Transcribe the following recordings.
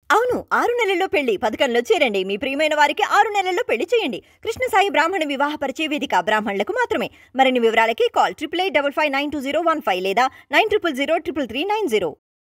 అవును ఆరు నెలల్లో పెళ్లి పథకంలో చేరండి మీ ప్రియమైన వారికి ఆరు నెలల్లో పెళ్లి చేయండి కృష్ణ సాయి బ్రాహ్మణ వివాహ పరిచయ వేదిక బ్రాహ్మణులకు మాత్రమే మరిన్ని వివరాలకి call triple eight double five nine two zero one five లేదా nine triple zero triple three nine zero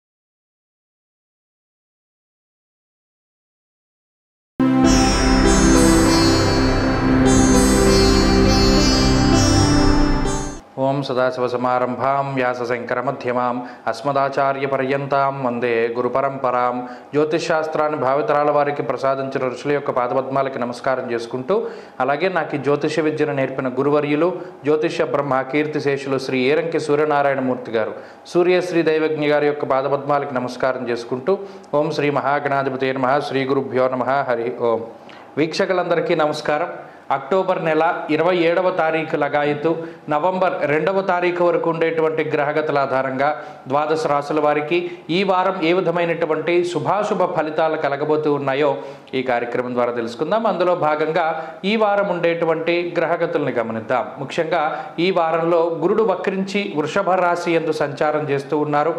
ఓం సదాశివసమారంభాం వ్యాసశంకరమధ్యమాం అస్మదాచార్యపర్యంతాం వందే గురుపరంపరాం జ్యోతిష్శాస్త్రాన్ని భావితరాల వారికి ప్రసాదించిన ఋషుల యొక్క పాదపద్మాలకి నమస్కారం చేసుకుంటూ అలాగే నాకు ఈ జ్యోతిష విద్యను నేర్పిన గురువర్యులు జ్యోతిష బ్రహ్మ కీర్తిశేషులు శ్రీ ఏరంకి సూర్యనారాయణమూర్తి గారు సూర్యశ్రీ దైవజ్ఞ గారి యొక్క పాదపద్మాలకి నమస్కారం చేసుకుంటూ ఓం శ్రీ మహాగణాధిపతి నమ శ్రీ గురుభ్యో నమ హరి ఓం వీక్షకులందరికీ నమస్కారం అక్టోబర్ నెల ఇరవై ఏడవ తారీఖు లగాయతు నవంబర్ రెండవ తారీఖు వరకు ఉండేటువంటి గ్రహగతుల ఆధారంగా ద్వాదశ రాసుల వారికి ఈ వారం ఏ విధమైనటువంటి శుభాశుభ ఫలితాలు కలగబోతూ ఉన్నాయో ఈ కార్యక్రమం ద్వారా తెలుసుకుందాం అందులో భాగంగా ఈ వారం ఉండేటువంటి గ్రహగతుల్ని గమనిద్దాం ముఖ్యంగా ఈ వారంలో గురుడు వక్రించి వృషభ రాశి ఎందు సంచారం చేస్తూ ఉన్నారు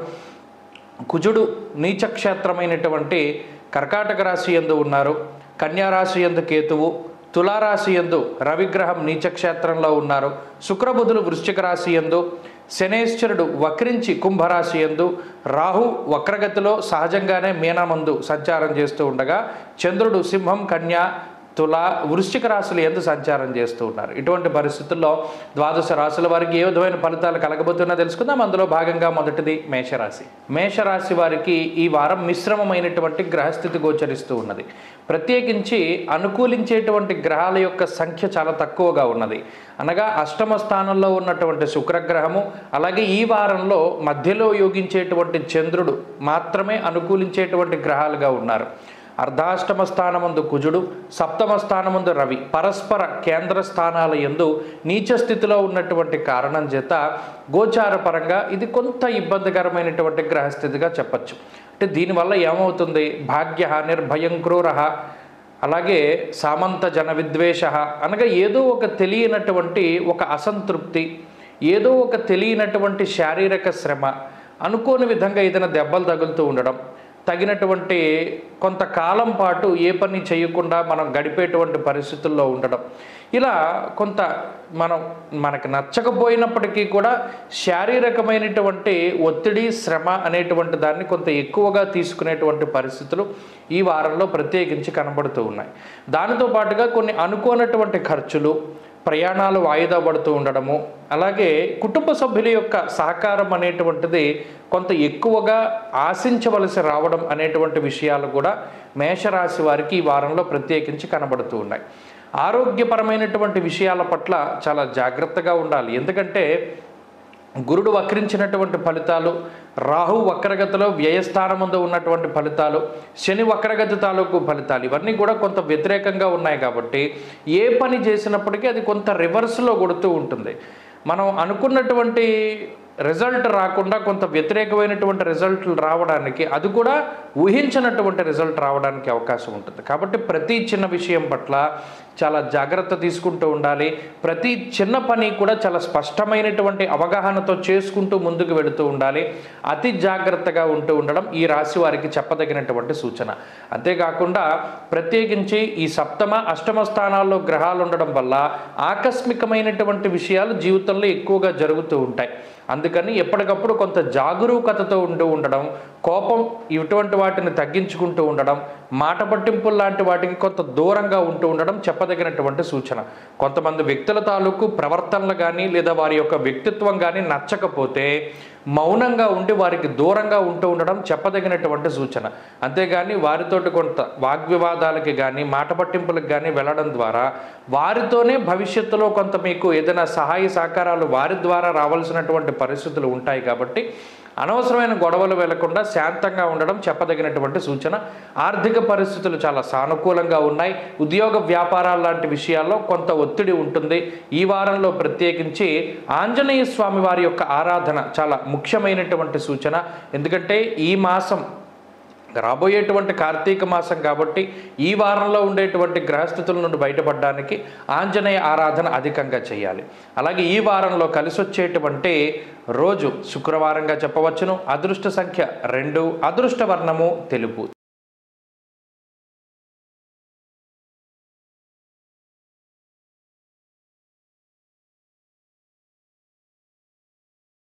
కుజుడు నీచక్షేత్రమైనటువంటి కర్కాటక రాశి ఎందు ఉన్నారు కన్యారాశి ఎందు కేతువు తులారాశి ఎందు రవిగ్రహం నీచక్షేత్రంలో ఉన్నారు శుక్రబుధులు వృశ్చిక రాశి ఎందు శనేశ్వరుడు వక్రించి కుంభరాశి ఎందు రాహు వక్రగతిలో సహజంగానే మీనమందు సంచారం చేస్తూ ఉండగా చంద్రుడు సింహం కన్యా తుల వృశ్చిక రాశులు ఎందు సంచారం చేస్తూ ఉన్నారు ఇటువంటి పరిస్థితుల్లో ద్వాదశ రాశుల వారికి ఏ విధమైన ఫలితాలు కలగబోతున్నా తెలుసుకుందాం అందులో భాగంగా మొదటిది మేషరాశి మేషరాశి వారికి ఈ వారం మిశ్రమమైనటువంటి గ్రహస్థితి గోచరిస్తూ ఉన్నది ప్రత్యేకించి అనుకూలించేటువంటి గ్రహాల యొక్క సంఖ్య చాలా తక్కువగా ఉన్నది అనగా అష్టమ స్థానంలో ఉన్నటువంటి శుక్రగ్రహము అలాగే ఈ వారంలో మధ్యలో యోగించేటువంటి చంద్రుడు మాత్రమే అనుకూలించేటువంటి గ్రహాలుగా ఉన్నారు అర్ధాష్టమ స్థానమందు కుజుడు సప్తమ స్థానమందు రవి పరస్పర కేంద్ర స్థానాల ఎందు నీచ స్థితిలో ఉన్నటువంటి కారణం చేత గోచార పరంగా ఇది కొంత ఇబ్బందికరమైనటువంటి గ్రహస్థితిగా చెప్పచ్చు అంటే దీనివల్ల ఏమవుతుంది భాగ్య నిర్భయం క్రూర అలాగే సామంత జన విద్వేష అనగా ఏదో ఒక తెలియనటువంటి ఒక అసంతృప్తి ఏదో ఒక తెలియనటువంటి శారీరక శ్రమ అనుకోని విధంగా ఏదైనా దెబ్బలు తగులుతూ ఉండడం తగినటువంటి కొంతకాలం పాటు ఏ పని చేయకుండా మనం గడిపేటువంటి పరిస్థితుల్లో ఉండడం ఇలా కొంత మనం మనకు నచ్చకపోయినప్పటికీ కూడా శారీరకమైనటువంటి ఒత్తిడి శ్రమ అనేటువంటి దాన్ని కొంత ఎక్కువగా తీసుకునేటువంటి పరిస్థితులు ఈ వారంలో ప్రత్యేకించి కనబడుతూ ఉన్నాయి దానితో పాటుగా కొన్ని అనుకోనటువంటి ఖర్చులు ప్రయాణాలు వాయిదా పడుతూ ఉండడము అలాగే కుటుంబ సభ్యుల యొక్క సహకారం అనేటువంటిది కొంత ఎక్కువగా ఆశించవలసి రావడం అనేటువంటి విషయాలు కూడా మేషరాశి వారికి ఈ వారంలో ప్రత్యేకించి కనబడుతూ ఉన్నాయి ఆరోగ్యపరమైనటువంటి విషయాల పట్ల చాలా జాగ్రత్తగా ఉండాలి ఎందుకంటే గురుడు వక్రించినటువంటి ఫలితాలు రాహు వక్రగతిలో వ్యయస్థానముందు ఉన్నటువంటి ఫలితాలు శని వక్రగతి తాలూకు ఫలితాలు ఇవన్నీ కూడా కొంత వ్యతిరేకంగా ఉన్నాయి కాబట్టి ఏ పని చేసినప్పటికీ అది కొంత రివర్స్లో కొడుతూ ఉంటుంది మనం అనుకున్నటువంటి రిజల్ట్ రాకుండా కొంత వ్యతిరేకమైనటువంటి రిజల్ట్లు రావడానికి అది కూడా ఊహించినటువంటి రిజల్ట్ రావడానికి అవకాశం ఉంటుంది కాబట్టి ప్రతి చిన్న విషయం పట్ల చాలా జాగ్రత్త తీసుకుంటూ ఉండాలి ప్రతి చిన్న పని కూడా చాలా స్పష్టమైనటువంటి అవగాహనతో చేసుకుంటూ ముందుకు వెళుతూ ఉండాలి అతి జాగ్రత్తగా ఉంటూ ఉండడం ఈ రాశి వారికి చెప్పదగినటువంటి సూచన అంతేకాకుండా ప్రత్యేకించి ఈ సప్తమ అష్టమ స్థానాల్లో గ్రహాలు ఉండడం వల్ల ఆకస్మికమైనటువంటి విషయాలు జీవితంలో ఎక్కువగా జరుగుతూ ఉంటాయి అందుకని ఎప్పటికప్పుడు కొంత జాగరూకతతో ఉంటూ ఉండడం కోపం ఇటువంటి వాటిని తగ్గించుకుంటూ ఉండడం మాట పట్టింపులు లాంటి వాటికి కొంత దూరంగా ఉంటూ ఉండడం చెప్పదగినటువంటి సూచన కొంతమంది వ్యక్తుల తాలూకు ప్రవర్తనలు కానీ లేదా వారి యొక్క వ్యక్తిత్వం కానీ నచ్చకపోతే మౌనంగా ఉండి వారికి దూరంగా ఉంటూ ఉండడం చెప్పదగినటువంటి సూచన అంతేగాని వారితోటి కొంత వాగ్వివాదాలకి కానీ మాట పట్టింపులకు కానీ వెళ్ళడం ద్వారా వారితోనే భవిష్యత్తులో కొంత మీకు ఏదైనా సహాయ సహకారాలు వారి ద్వారా రావాల్సినటువంటి పరిస్థితులు ఉంటాయి కాబట్టి అనవసరమైన గొడవలు వెళ్లకుండా శాంతంగా ఉండడం చెప్పదగినటువంటి సూచన ఆర్థిక పరిస్థితులు చాలా సానుకూలంగా ఉన్నాయి ఉద్యోగ వ్యాపారాలు లాంటి విషయాల్లో కొంత ఒత్తిడి ఉంటుంది ఈ వారంలో ప్రత్యేకించి ఆంజనేయ స్వామి వారి యొక్క ఆరాధన చాలా ముఖ్యమైనటువంటి సూచన ఎందుకంటే ఈ మాసం రాబోయేటువంటి కార్తీక మాసం కాబట్టి ఈ వారంలో ఉండేటువంటి గ్రహస్థితుల నుండి బయటపడడానికి ఆంజనేయ ఆరాధన అధికంగా చేయాలి అలాగే ఈ వారంలో కలిసి వచ్చేటువంటి రోజు శుక్రవారంగా చెప్పవచ్చును అదృష్ట సంఖ్య రెండు అదృష్ట వర్ణము తెలుపు